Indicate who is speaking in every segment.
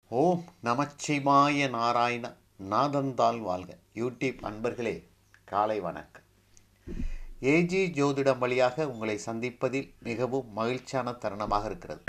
Speaker 1: ஓம் நமச்சிவாய நாராயண நாதந்தால் வாழ்க யூடியூப் அன்பர்களே காலை வணக்கம் ஏஜி ஜோதிடம் வழியாக உங்களை சந்திப்பதில் மிகவும் மகிழ்ச்சியான தருணமாக இருக்கிறது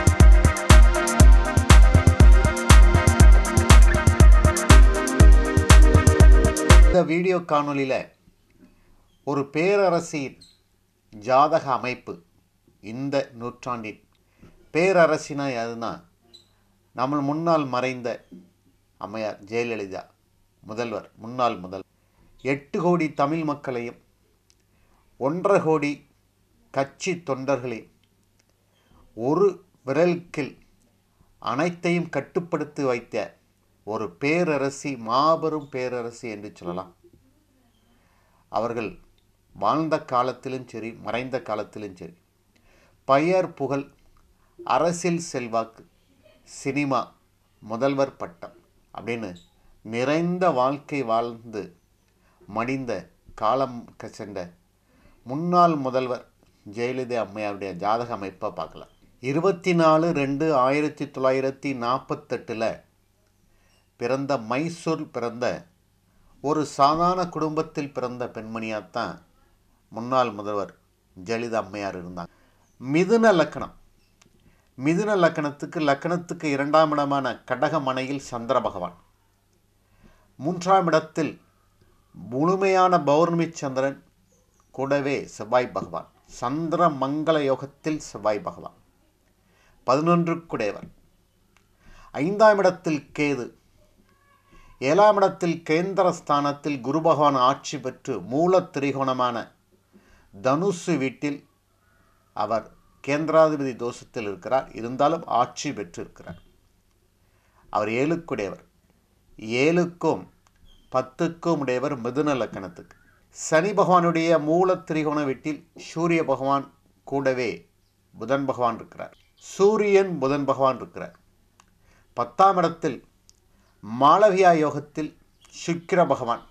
Speaker 1: இந்த வீடியோ காணொளியில் ஒரு பேரரசின் ஜாதக அமைப்பு இந்த நூற்றாண்டின் பேரரசினா யாருன்னா நம்ம முன்னால் மறைந்த அம்மையார் ஜெயலலிதா முதல்வர் முன்னாள் முதல் எட்டு கோடி தமிழ் மக்களையும் ஒன்றரை கோடி கட்சி தொண்டர்களையும் ஒரு விரல்கில் அனைத்தையும் கட்டுப்படுத்தி வைத்த ஒரு பேரரசி மாபெரும் பேரரசி என்று சொல்லலாம் அவர்கள் வாழ்ந்த காலத்திலும் சரி மறைந்த காலத்திலும் சரி பெயர் புகழ் அரசியல் செல்வாக்கு சினிமா முதல்வர் பட்டம் அப்படின்னு நிறைந்த வாழ்க்கை வாழ்ந்து மடிந்த காலம் சென்ற முன்னாள் முதல்வர் ஜெயலலிதா அம்மையாருடைய ஜாதக அமைப்பை பார்க்கலாம் இருபத்தி நாலு ரெண்டு ஆயிரத்தி தொள்ளாயிரத்தி நாற்பத்தெட்டில் பிறந்த மைசூர் பிறந்த ஒரு சாதாரண குடும்பத்தில் பிறந்த பெண்மணியாகத்தான் முன்னாள் முதல்வர் ஜெயலலிதா அம்மையார் இருந்தாங்க மிதுன லக்கணம் மிதுன லக்கணத்துக்கு லக்கணத்துக்கு இரண்டாம் இடமான கடகமனையில் சந்திர பகவான் மூன்றாம் இடத்தில் முழுமையான பௌர்ணமி சந்திரன் கூடவே செவ்வாய் பகவான் சந்திர மங்கள யோகத்தில் செவ்வாய் பகவான் பதினொன்று குடையவர் ஐந்தாம் இடத்தில் கேது ஏழாம் இடத்தில் கேந்திர ஸ்தானத்தில் குரு பகவான் ஆட்சி பெற்று மூல திரிகோணமான தனுசு வீட்டில் அவர் கேந்திராதிபதி தோஷத்தில் இருக்கிறார் இருந்தாலும் ஆட்சி பெற்றிருக்கிறார் அவர் ஏழுக்குடையவர் ஏழுக்கும் பத்துக்கும் உடையவர் மிதுன லக்கணத்துக்கு சனி பகவானுடைய மூல திரிகோண வீட்டில் சூரிய பகவான் கூடவே புதன் பகவான் இருக்கிறார் சூரியன் புதன் பகவான் இருக்கிறார் பத்தாம் இடத்தில் மாளவியா யோகத்தில் சுக்கிர பகவான்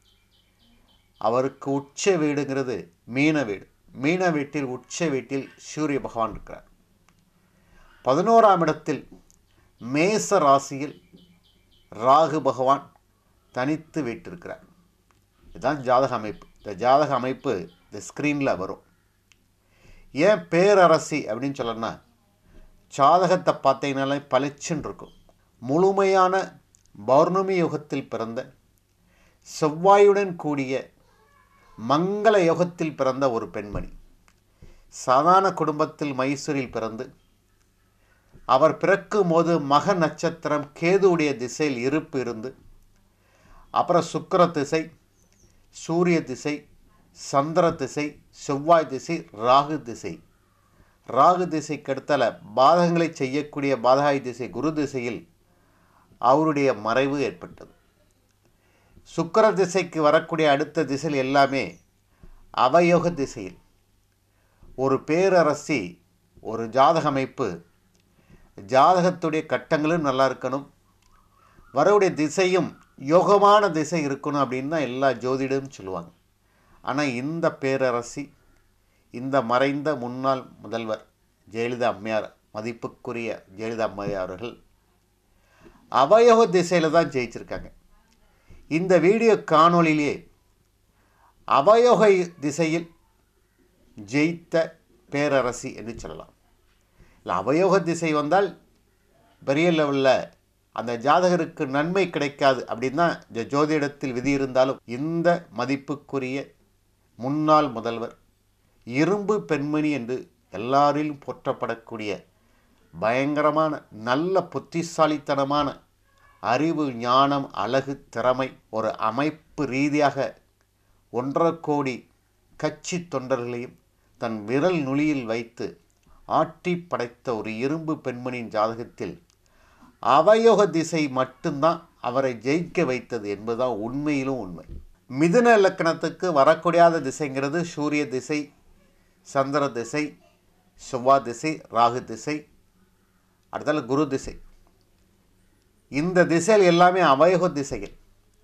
Speaker 1: அவருக்கு உச்ச வீடுங்கிறது மீன வீடு மீன வீட்டில் உச்ச வீட்டில் சூரிய பகவான் இருக்கிறார் பதினோராம் இடத்தில் மேச ராசியில் ராகு பகவான் தனித்து வீட்டிருக்கிறார் இதுதான் ஜாதக அமைப்பு இந்த ஜாதக அமைப்பு இந்த ஸ்க்ரீனில் வரும் ஏன் பேரரசி அப்படின்னு சொல்லணும்னா ஜாதகத்தை பார்த்தீங்கனாலே பளிச்சுன்னு இருக்கும் முழுமையான பௌர்ணமி யுகத்தில் பிறந்த செவ்வாயுடன் கூடிய மங்கள யுகத்தில் பிறந்த ஒரு பெண்மணி சாதாரண குடும்பத்தில் மைசூரில் பிறந்து அவர் பிறக்கும் போது மக நட்சத்திரம் கேதுவுடைய திசையில் இருப்பு இருந்து அப்புறம் சுக்கர திசை சூரிய திசை சந்திர திசை செவ்வாய் திசை ராகு திசை ராகு திசைக்கு அடுத்தால பாதகங்களை செய்யக்கூடிய பாதகாய் திசை குரு திசையில் அவருடைய மறைவு ஏற்பட்டது சுக்கர திசைக்கு வரக்கூடிய அடுத்த திசையில் எல்லாமே அவயோக திசையில் ஒரு பேரரசி ஒரு ஜாதக அமைப்பு ஜாதகத்துடைய கட்டங்களும் நல்லா இருக்கணும் வரவுடைய திசையும் யோகமான திசை இருக்கணும் அப்படின்னு தான் எல்லா ஜோதிடமும் சொல்லுவாங்க ஆனால் இந்த பேரரசி இந்த மறைந்த முன்னாள் முதல்வர் ஜெயலலிதா அம்மையார் மதிப்புக்குரிய ஜெயலலிதா அம்மையார் அவர்கள் அவயோக திசையில் தான் ஜெயிச்சிருக்காங்க இந்த வீடியோ காணொளியிலே அவயோக திசையில் ஜெயித்த பேரரசி என்று சொல்லலாம் இல்லை அவயோக திசை வந்தால் பெரிய லெவலில் அந்த ஜாதகருக்கு நன்மை கிடைக்காது அப்படின்னு தான் இந்த ஜோதிடத்தில் விதி இருந்தாலும் இந்த மதிப்புக்குரிய முன்னாள் முதல்வர் இரும்பு பெண்மணி என்று எல்லாரிலும் போற்றப்படக்கூடிய பயங்கரமான நல்ல புத்திசாலித்தனமான அறிவு ஞானம் அழகு திறமை ஒரு அமைப்பு ரீதியாக ஒன்றரை கோடி கட்சி தொண்டர்களையும் தன் விரல் நுனியில் வைத்து ஆட்டி படைத்த ஒரு இரும்பு பெண்மணியின் ஜாதகத்தில் அவயோக திசை மட்டும்தான் அவரை ஜெயிக்க வைத்தது என்பதுதான் உண்மையிலும் உண்மை மிதுன இலக்கணத்துக்கு வரக்கூடியாத திசைங்கிறது சூரிய திசை சந்திர திசை செவ்வாய் திசை ராகு திசை அடுத்தால குரு திசை இந்த திசையில் எல்லாமே அவயோக திசைகள்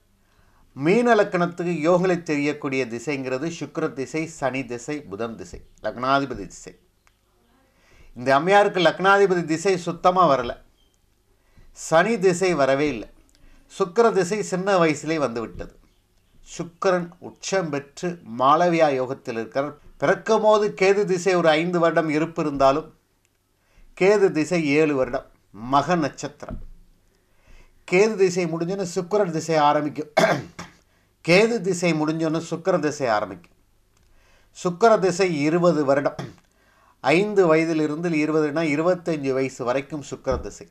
Speaker 1: மீன லக்கணத்துக்கு யோகங்களை தெரியக்கூடிய திசைங்கிறது சுக்கர திசை சனி திசை புதன் திசை லக்னாதிபதி திசை இந்த அம்மையாருக்கு லக்னாதிபதி திசை சுத்தமாக வரல சனி திசை வரவே இல்லை சுக்கிர திசை சின்ன வயசுலே வந்து விட்டது சுக்கிரன் உச்சம் பெற்று மாளவியா யோகத்தில் இருக்கிறார் பிறக்கும் போது கேது திசை ஒரு ஐந்து வருடம் இருப்பு இருந்தாலும் கேது திசை ஏழு வருடம் மக நட்சத்திரம் கேது திசை முடிஞ்சோன்னு சுக்கிரன் திசை ஆரம்பிக்கும் கேது திசை முடிஞ்சோன்னு சுக்கிர திசை ஆரம்பிக்கும் சுக்கிர திசை இருபது வருடம் ஐந்து வயதிலிருந்து இருபதுனா இருபத்தஞ்சு வயசு வரைக்கும் சுக்கிர திசை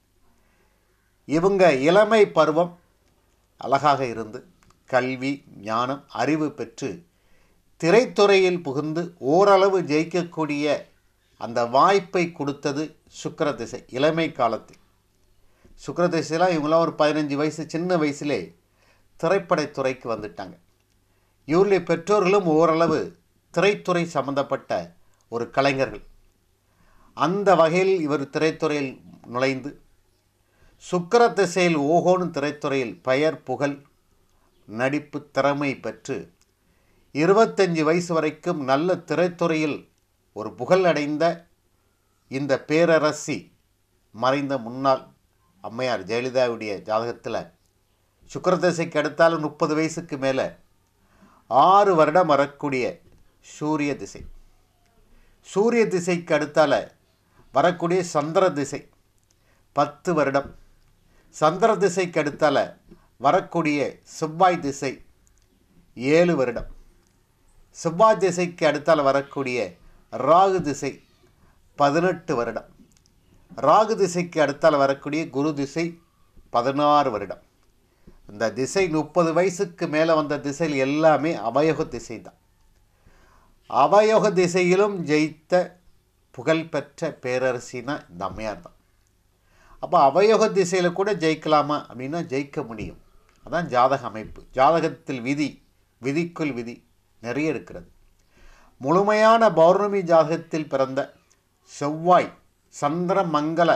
Speaker 1: இவங்க இளமை பருவம் அழகாக இருந்து கல்வி ஞானம் அறிவு பெற்று திரைத்துறையில் புகுந்து ஓரளவு ஜெயிக்கக்கூடிய அந்த வாய்ப்பை கொடுத்தது சுக்கிர திசை இளமை காலத்தில் சுக்கிர திசையெல்லாம் இவங்களாம் ஒரு பதினஞ்சு வயசு சின்ன வயசுலே திரைப்படத்துறைக்கு வந்துட்டாங்க இவருடைய பெற்றோர்களும் ஓரளவு திரைத்துறை சம்பந்தப்பட்ட ஒரு கலைஞர்கள் அந்த வகையில் இவர் திரைத்துறையில் நுழைந்து சுக்கிர திசையில் ஓஹோன்னு திரைத்துறையில் பெயர் புகழ் நடிப்பு திறமை பெற்று இருபத்தஞ்சு வயசு வரைக்கும் நல்ல திரைத்துறையில் ஒரு புகழ் அடைந்த இந்த பேரரசி மறைந்த முன்னாள் அம்மையார் ஜெயலலிதாவுடைய ஜாதகத்தில் சுக்கரதசைக்கு அடுத்தாலும் முப்பது வயசுக்கு மேலே ஆறு வருடம் வரக்கூடிய சூரிய திசை சூரிய திசைக்கு அடுத்தால வரக்கூடிய சந்திர திசை பத்து வருடம் சந்திர திசைக்கு அடுத்தால வரக்கூடிய செவ்வாய் திசை ஏழு வருடம் செவ்வாய் திசைக்கு அடுத்தால வரக்கூடிய ராகு திசை பதினெட்டு வருடம் ராகு திசைக்கு அடுத்தால வரக்கூடிய குரு திசை பதினாறு வருடம் இந்த திசை முப்பது வயசுக்கு மேலே வந்த திசையில் எல்லாமே அவயோக திசை தான் அவயோக திசையிலும் ஜெயித்த புகழ்பெற்ற பேரரசினா இந்த அம்மையார் தான் அப்போ அவயோக திசையில் கூட ஜெயிக்கலாமா அப்படின்னா ஜெயிக்க முடியும் அதான் ஜாதக அமைப்பு ஜாதகத்தில் விதி விதிக்குள் விதி நிறைய இருக்கிறது முழுமையான பௌர்ணமி ஜாதகத்தில் பிறந்த செவ்வாய் சந்திர மங்கள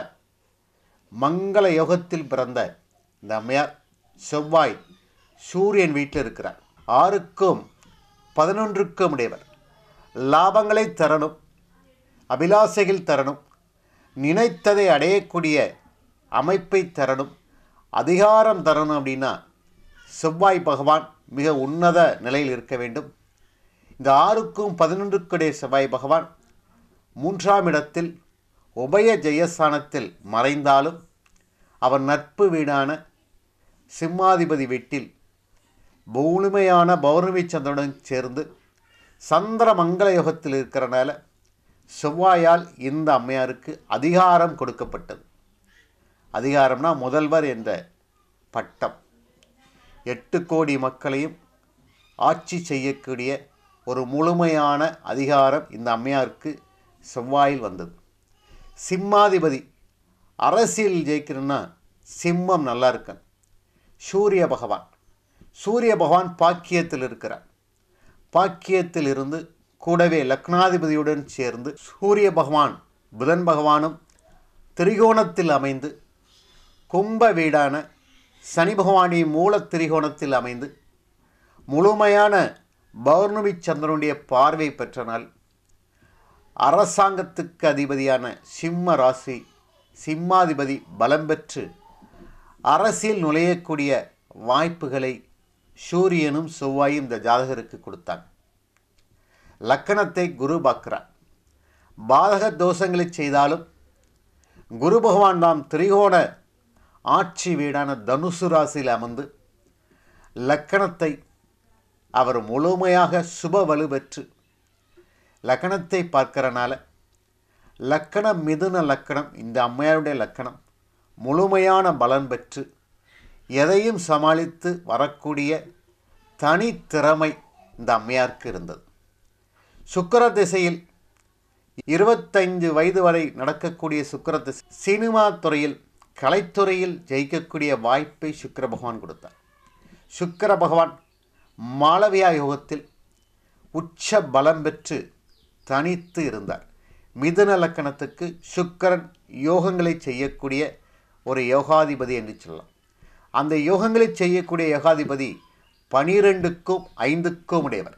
Speaker 1: மங்கள யோகத்தில் பிறந்த இந்த அம்மையார் செவ்வாய் சூரியன் வீட்டில் இருக்கிறார் ஆறுக்கும் பதினொன்றுக்கும் உடையவர் லாபங்களை தரணும் அபிலாசைகள் தரணும் நினைத்ததை அடையக்கூடிய அமைப்பை தரணும் அதிகாரம் தரணும் அப்படின்னா செவ்வாய் பகவான் மிக உன்னத நிலையில் இருக்க வேண்டும் இந்த ஆறுக்கும் பதினொன்றுக்குடைய செவ்வாய் பகவான் மூன்றாம் இடத்தில் உபய ஜெயஸ்தானத்தில் மறைந்தாலும் அவர் நட்பு வீடான சிம்மாதிபதி வீட்டில் முழுமையான பௌர்ணமி சந்திரனுடன் சேர்ந்து சந்திர மங்கள யோகத்தில் இருக்கிறனால செவ்வாயால் இந்த அம்மையாருக்கு அதிகாரம் கொடுக்கப்பட்டது அதிகாரம்னா முதல்வர் என்ற பட்டம் எட்டு கோடி மக்களையும் ஆட்சி செய்யக்கூடிய ஒரு முழுமையான அதிகாரம் இந்த அம்மையாருக்கு செவ்வாயில் வந்தது சிம்மாதிபதி அரசியல் ஜெயிக்கணும்னா சிம்மம் நல்லா இருக்கணும் சூரிய பகவான் சூரிய பகவான் பாக்கியத்தில் இருக்கிறார் பாக்கியத்தில் இருந்து கூடவே லக்னாதிபதியுடன் சேர்ந்து சூரிய பகவான் புதன் பகவானும் திரிகோணத்தில் அமைந்து கும்ப வீடான சனி பகவானின் மூல திரிகோணத்தில் அமைந்து முழுமையான பௌர்ணமி சந்திரனுடைய பார்வை பெற்றனால் அரசாங்கத்துக்கு அதிபதியான சிம்ம ராசி சிம்மாதிபதி பலம் பெற்று அரசியல் நுழையக்கூடிய வாய்ப்புகளை சூரியனும் செவ்வாயும் இந்த ஜாதகருக்கு கொடுத்தாங்க லக்கணத்தை குரு பார்க்கிறார் பாதக தோஷங்களை செய்தாலும் குரு பகவான் நாம் திரிகோண ஆட்சி வீடான தனுசு ராசியில் அமர்ந்து லக்கணத்தை அவர் முழுமையாக சுப வலு பெற்று லக்கணத்தை பார்க்கறனால லக்கண மிதுன லக்கணம் இந்த அம்மையாருடைய லக்கணம் முழுமையான பலன் பெற்று எதையும் சமாளித்து வரக்கூடிய தனித்திறமை இந்த அம்மையாருக்கு இருந்தது சுக்கர திசையில் இருபத்தைந்து வயது வரை நடக்கக்கூடிய சுக்கர திசை சினிமா துறையில் கலைத்துறையில் ஜெயிக்கக்கூடிய வாய்ப்பை சுக்கிர பகவான் கொடுத்தார் சுக்கிர பகவான் மாளவியா யோகத்தில் உச்ச பலம் பெற்று தனித்து இருந்தார் மிதுன லக்கணத்துக்கு சுக்கரன் யோகங்களை செய்யக்கூடிய ஒரு யோகாதிபதி என்று சொல்லலாம் அந்த யோகங்களை செய்யக்கூடிய யோகாதிபதி பனிரெண்டுக்கும் ஐந்துக்கும் உடையவர்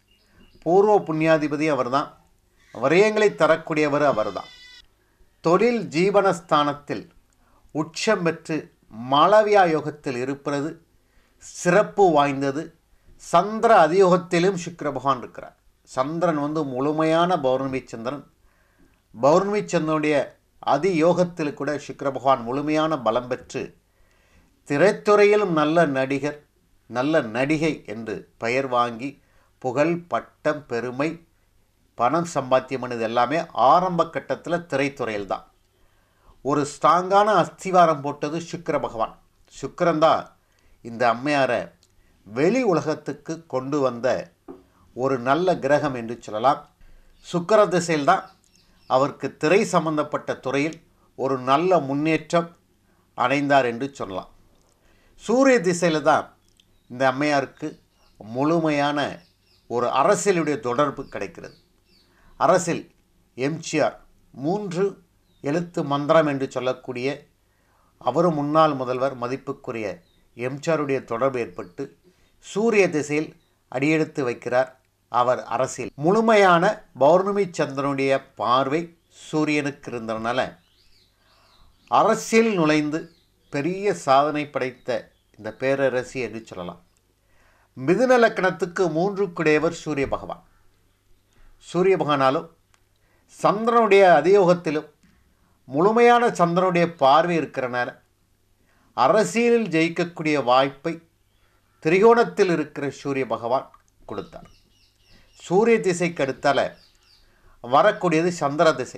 Speaker 1: பூர்வ புண்ணியாதிபதி அவர்தான் விரயங்களை தரக்கூடியவர் அவர்தான் தொழில் ஜீவனஸ்தானத்தில் உச்சம் பெற்று மாளவியா யோகத்தில் இருப்பது சிறப்பு வாய்ந்தது சந்திர அதியோகத்திலும் சுக்கிர பகவான் இருக்கிறார் சந்திரன் வந்து முழுமையான பௌர்ணமி சந்திரன் பௌர்ணமி சந்திரனுடைய அதியோகத்தில் கூட சுக்கிர பகவான் முழுமையான பலம் பெற்று திரைத்துறையிலும் நல்ல நடிகர் நல்ல நடிகை என்று பெயர் வாங்கி புகழ் பட்டம் பெருமை பணம் சம்பாத்தியம் பண்ணது எல்லாமே ஆரம்ப கட்டத்தில் திரைத்துறையில் தான் ஒரு ஸ்ட்ராங்கான அஸ்திவாரம் போட்டது சுக்கிர பகவான் சுக்கிரன் தான் இந்த அம்மையாரை வெளி உலகத்துக்கு கொண்டு வந்த ஒரு நல்ல கிரகம் என்று சொல்லலாம் சுக்கிர திசையில் தான் அவருக்கு திரை சம்பந்தப்பட்ட துறையில் ஒரு நல்ல முன்னேற்றம் அடைந்தார் என்று சொல்லலாம் சூரிய திசையில் தான் இந்த அம்மையாருக்கு முழுமையான ஒரு அரசியலுடைய தொடர்பு கிடைக்கிறது அரசில் எம்ஜிஆர் மூன்று எழுத்து மந்திரம் என்று சொல்லக்கூடிய அவரும் முன்னாள் முதல்வர் மதிப்புக்குரிய எம்ஜிஆருடைய தொடர்பு ஏற்பட்டு சூரிய திசையில் அடியெடுத்து வைக்கிறார் அவர் அரசியல் முழுமையான பௌர்ணமி சந்திரனுடைய பார்வை சூரியனுக்கு இருந்ததுனால அரசியல் நுழைந்து பெரிய சாதனை படைத்த இந்த பேரரசி என்று சொல்லலாம் மிதுன லக்கணத்துக்கு மூன்று குடையவர் சூரிய பகவான் சூரிய பகவானாலும் சந்திரனுடைய அதியோகத்திலும் முழுமையான சந்திரனுடைய பார்வை இருக்கிறனால அரசியலில் ஜெயிக்கக்கூடிய வாய்ப்பை திரிகோணத்தில் இருக்கிற சூரிய பகவான் கொடுத்தார் சூரிய திசைக்கு அடுத்தால வரக்கூடியது சந்திர திசை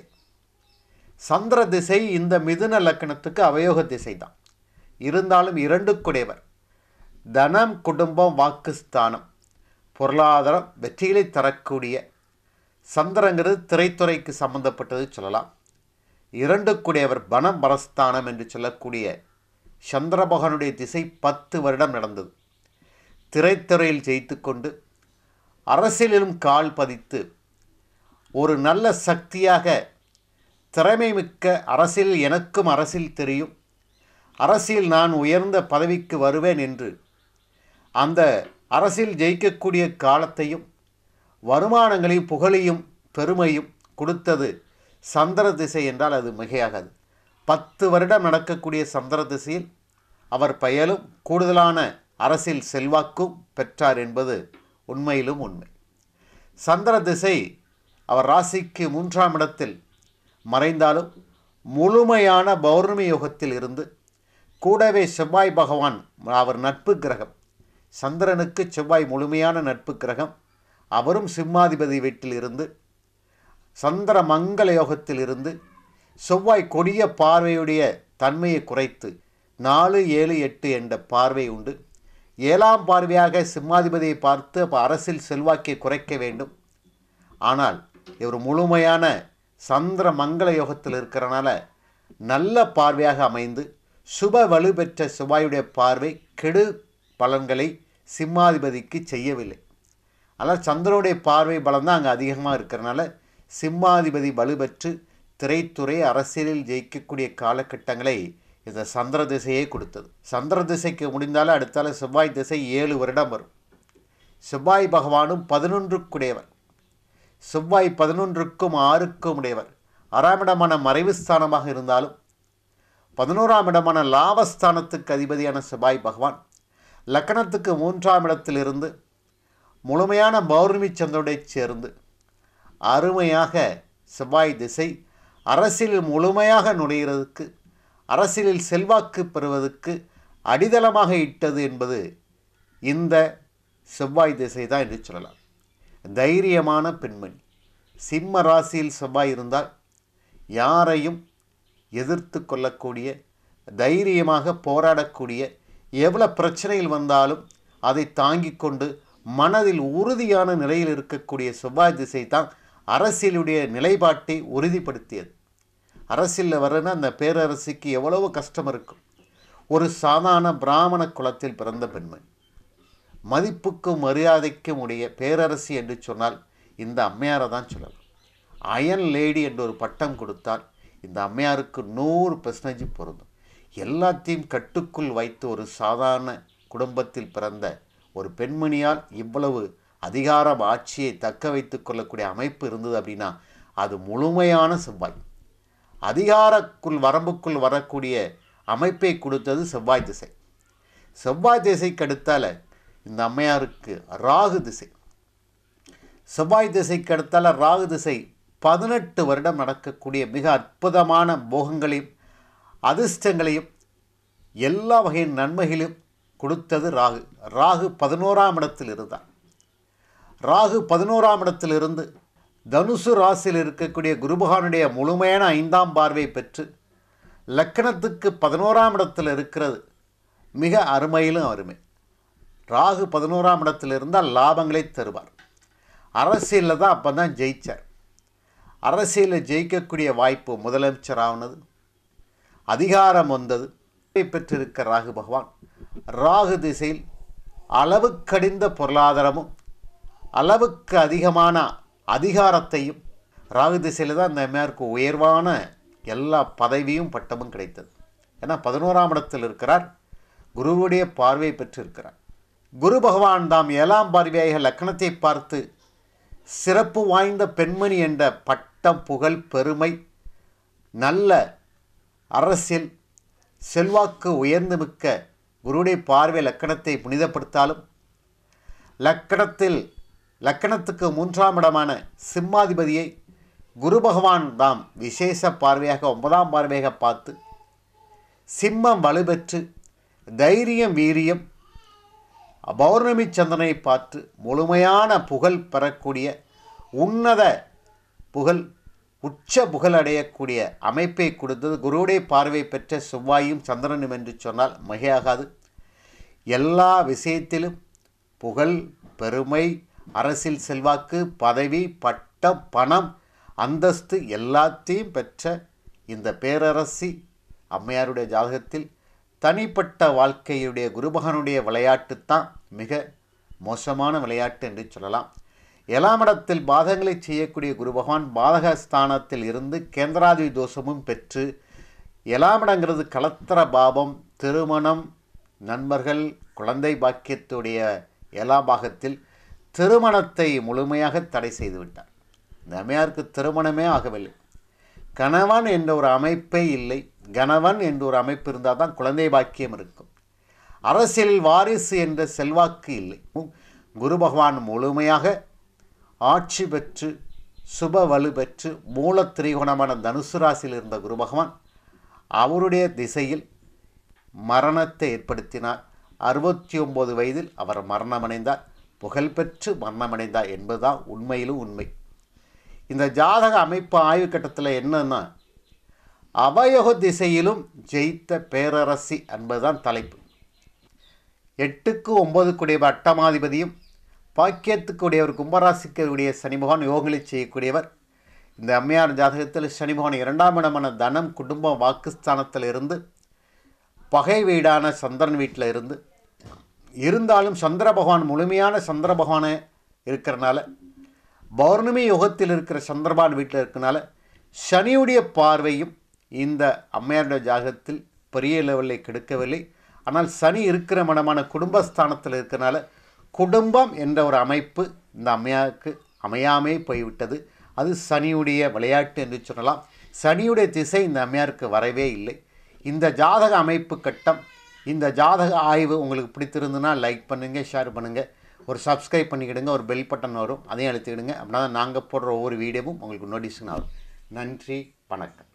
Speaker 1: சந்திர திசை இந்த மிதுன லக்கணத்துக்கு அவயோக திசை தான் இருந்தாலும் இரண்டுக்குடையவர் தனம் குடும்பம் வாக்குஸ்தானம் பொருளாதாரம் வெற்றிகளை தரக்கூடிய சந்திரங்கிறது திரைத்துறைக்கு சம்பந்தப்பட்டது சொல்லலாம் இரண்டுக்குடையவர் பணம் பரஸ்தானம் என்று சொல்லக்கூடிய சந்திரபகனுடைய திசை பத்து வருடம் நடந்தது திரைத்துறையில் ஜெயித்து கொண்டு அரசியலிலும் கால் பதித்து ஒரு நல்ல சக்தியாக திறமை மிக்க அரசியல் எனக்கும் அரசியல் தெரியும் அரசியல் நான் உயர்ந்த பதவிக்கு வருவேன் என்று அந்த அரசியல் ஜெயிக்கக்கூடிய காலத்தையும் வருமானங்களையும் புகழையும் பெருமையும் கொடுத்தது சந்திர திசை என்றால் அது மிகையாகாது பத்து வருடம் நடக்கக்கூடிய சந்திர திசையில் அவர் பயலும் கூடுதலான அரசியல் செல்வாக்கும் பெற்றார் என்பது உண்மையிலும் உண்மை சந்திர திசை அவர் ராசிக்கு மூன்றாம் இடத்தில் மறைந்தாலும் முழுமையான பௌர்ணமி யோகத்தில் இருந்து கூடவே செவ்வாய் பகவான் அவர் நட்பு கிரகம் சந்திரனுக்கு செவ்வாய் முழுமையான நட்பு கிரகம் அவரும் சிம்மாதிபதி வீட்டில் இருந்து சந்திர மங்கள யோகத்தில் இருந்து செவ்வாய் கொடிய பார்வையுடைய தன்மையை குறைத்து நாலு ஏழு எட்டு என்ற பார்வை உண்டு ஏழாம் பார்வையாக சிம்மாதிபதியை பார்த்து அப்போ அரசியல் செல்வாக்கை குறைக்க வேண்டும் ஆனால் இவர் முழுமையான சந்திர மங்கள யோகத்தில் இருக்கிறனால நல்ல பார்வையாக அமைந்து சுப வலு பெற்ற செவ்வாயுடைய பார்வை கெடு பலன்களை சிம்மாதிபதிக்கு செய்யவில்லை ஆனால் சந்திரனுடைய பார்வை பலம் தான் அங்கே அதிகமாக இருக்கிறனால சிம்மாதிபதி வலுப்பெற்று திரைத்துறை அரசியலில் ஜெயிக்கக்கூடிய காலகட்டங்களை இந்த சந்திர திசையே கொடுத்தது சந்திர திசைக்கு முடிந்தாலும் அடுத்தால செவ்வாய் திசை ஏழு வருடம் வரும் செவ்வாய் பகவானும் பதினொன்றுக்குடையவர் செவ்வாய் பதினொன்றுக்கும் ஆறுக்கும் உடையவர் ஆறாம் இடமான மறைவு ஸ்தானமாக இருந்தாலும் பதினோராம் இடமான லாபஸ்தானத்துக்கு அதிபதியான செவ்வாய் பகவான் லக்கணத்துக்கு மூன்றாம் இடத்திலிருந்து முழுமையான பௌர்ணமி சந்திரனுடைய சேர்ந்து அருமையாக செவ்வாய் திசை அரசியலில் முழுமையாக நுழைகிறதுக்கு அரசியலில் செல்வாக்கு பெறுவதற்கு அடித்தளமாக இட்டது என்பது இந்த செவ்வாய் திசை தான் என்று சொல்லலாம் தைரியமான பெண்மணி சிம்ம ராசியில் செவ்வாய் இருந்தால் யாரையும் எதிர்த்து கொள்ளக்கூடிய தைரியமாக போராடக்கூடிய எவ்வளோ பிரச்சனைகள் வந்தாலும் அதை தாங்கிக் கொண்டு மனதில் உறுதியான நிலையில் இருக்கக்கூடிய செவ்வாய் திசை தான் அரசியலுடைய நிலைப்பாட்டை உறுதிப்படுத்தியது அரசியலில் வரனா அந்த பேரரசிக்கு எவ்வளவு கஷ்டம் இருக்கும் ஒரு சாதாரண பிராமண குலத்தில் பிறந்த பெண்மணி மதிப்புக்கும் மரியாதைக்கும் உடைய பேரரசி என்று சொன்னால் இந்த அம்மையாரை தான் சொல்லலாம் அயன் லேடி என்ற ஒரு பட்டம் கொடுத்தால் இந்த அம்மையாருக்கு நூறு பெர்சன்டேஜ் பொருந்தும் எல்லாத்தையும் கட்டுக்குள் வைத்து ஒரு சாதாரண குடும்பத்தில் பிறந்த ஒரு பெண்மணியால் இவ்வளவு அதிகார ஆட்சியை தக்க வைத்து கொள்ளக்கூடிய அமைப்பு இருந்தது அப்படின்னா அது முழுமையான செவ்வாய் அதிகாரக்குள் வரம்புக்குள் வரக்கூடிய அமைப்பை கொடுத்தது செவ்வாய் திசை செவ்வாய் திசைக்கு அடுத்தால இந்த அம்மையாருக்கு ராகு திசை செவ்வாய் திசைக்கு அடுத்தால ராகு திசை பதினெட்டு வருடம் நடக்கக்கூடிய மிக அற்புதமான போகங்களையும் அதிர்ஷ்டங்களையும் எல்லா வகையின் நன்மைகளையும் கொடுத்தது ராகு ராகு பதினோராம் இடத்தில் இருந்தார் ராகு பதினோராம் இடத்திலிருந்து தனுசு ராசியில் இருக்கக்கூடிய குருபகானுடைய முழுமையான ஐந்தாம் பார்வை பெற்று லக்கணத்துக்கு பதினோராம் இடத்தில் இருக்கிறது மிக அருமையிலும் அருமை ராகு பதினோராம் இடத்தில் இருந்தால் லாபங்களை தருவார் அரசியலில் தான் அப்போ தான் ஜெயித்தார் அரசியலில் ஜெயிக்கக்கூடிய வாய்ப்பு முதலமைச்சர் ஆனது அதிகாரம் வந்தது பெற்றிருக்க ராகு பகவான் ராகு திசையில் அளவுக்கடிந்த பொருளாதாரமும் அளவுக்கு அதிகமான அதிகாரத்தையும் ராகு திசையில் தான் இந்த அம்மையாருக்கு உயர்வான எல்லா பதவியும் பட்டமும் கிடைத்தது ஏன்னா பதினோராம் இடத்தில் இருக்கிறார் குருவுடைய பார்வை பெற்றிருக்கிறார் குரு பகவான் தாம் ஏழாம் பார்வையாக லக்கணத்தை பார்த்து சிறப்பு வாய்ந்த பெண்மணி என்ற பட்டம் புகழ் பெருமை நல்ல அரசியல் செல்வாக்கு உயர்ந்து மிக்க குருடைய பார்வை லக்கணத்தை புனிதப்படுத்தாலும் லக்கணத்தில் லக்கணத்துக்கு மூன்றாம் இடமான சிம்மாதிபதியை குரு பகவான் தாம் விசேஷ பார்வையாக ஒன்பதாம் பார்வையாக பார்த்து சிம்மம் வலுப்பெற்று தைரியம் வீரியம் பௌர்ணமி சந்திரனை பார்த்து முழுமையான புகழ் பெறக்கூடிய உன்னத புகழ் உச்ச புகழ் அடையக்கூடிய அமைப்பை கொடுத்தது குருவுடைய பார்வை பெற்ற செவ்வாயும் சந்திரனும் என்று சொன்னால் மிகையாகாது எல்லா விஷயத்திலும் புகழ் பெருமை அரசியல் செல்வாக்கு பதவி பட்டம் பணம் அந்தஸ்து எல்லாத்தையும் பெற்ற இந்த பேரரசி அம்மையாருடைய ஜாதகத்தில் தனிப்பட்ட வாழ்க்கையுடைய குருபகனுடைய விளையாட்டு தான் மிக மோசமான விளையாட்டு என்று சொல்லலாம் ஏழாம் இடத்தில் பாதங்களை செய்யக்கூடிய குரு பகவான் பாதக ஸ்தானத்தில் இருந்து கேந்திராதி தோஷமும் பெற்று ஏழாம் இடங்கிறது கலத்திர பாவம் திருமணம் நண்பர்கள் குழந்தை பாக்கியத்துடைய ஏழாம் பாகத்தில் திருமணத்தை முழுமையாக தடை செய்து விட்டார் இந்த அம்மையாருக்கு திருமணமே ஆகவில்லை கணவன் என்ற ஒரு அமைப்பே இல்லை கணவன் என்ற ஒரு அமைப்பு இருந்தால் தான் குழந்தை பாக்கியம் இருக்கும் அரசியலில் வாரிசு என்ற செல்வாக்கு இல்லை குரு பகவான் முழுமையாக ஆட்சி பெற்று சுப வலு பெற்று மூல திரிகோணமான தனுசு ராசியில் இருந்த குரு பகவான் அவருடைய திசையில் மரணத்தை ஏற்படுத்தினார் அறுபத்தி ஒம்பது வயதில் அவர் மரணமடைந்தார் புகழ்பெற்று மரணமடைந்தார் என்பதுதான் உண்மையிலும் உண்மை இந்த ஜாதக அமைப்பு ஆய்வு கட்டத்தில் என்னன்னா அவயோக திசையிலும் ஜெயித்த பேரரசி என்பதுதான் தலைப்பு எட்டுக்கு ஒன்பதுக்குடைய அட்டமாதிபதியும் பாக்கியத்துக்குடைய ஒரு கும்பராசிக்கு உடைய சனி பகவான் யோகங்களை செய்யக்கூடியவர் இந்த அம்மையார் ஜாதகத்தில் சனி பகவான் இரண்டாம் இடமான தனம் குடும்பம் வாக்குஸ்தானத்தில் இருந்து பகை வீடான சந்திரன் வீட்டில் இருந்து இருந்தாலும் சந்திர பகவான் முழுமையான சந்திர பகவானை இருக்கிறனால பௌர்ணமி யுகத்தில் இருக்கிற சந்திரபான் வீட்டில் இருக்கனால சனியுடைய பார்வையும் இந்த அம்மையாருடைய ஜாகத்தில் பெரிய லெவலில் கெடுக்கவில்லை ஆனால் சனி இருக்கிற மனமான குடும்பஸ்தானத்தில் இருக்கிறனால குடும்பம் என்ற ஒரு அமைப்பு இந்த அம்மையாருக்கு அமையாமே போய்விட்டது அது சனியுடைய விளையாட்டு என்று சொல்லலாம் சனியுடைய திசை இந்த அம்மையாருக்கு வரவே இல்லை இந்த ஜாதக அமைப்பு கட்டம் இந்த ஜாதக ஆய்வு உங்களுக்கு பிடித்திருந்துன்னா லைக் பண்ணுங்கள் ஷேர் பண்ணுங்கள் ஒரு சப்ஸ்கிரைப் பண்ணிக்கிடுங்க ஒரு பெல் பட்டன் வரும் அதையும் அழுத்திக்கிடுங்க அப்படின்னா நாங்கள் போடுற ஒவ்வொரு வீடியோவும் உங்களுக்கு நோட்டிஃபிகேஷன் ஆகும் நன்றி வணக்கம்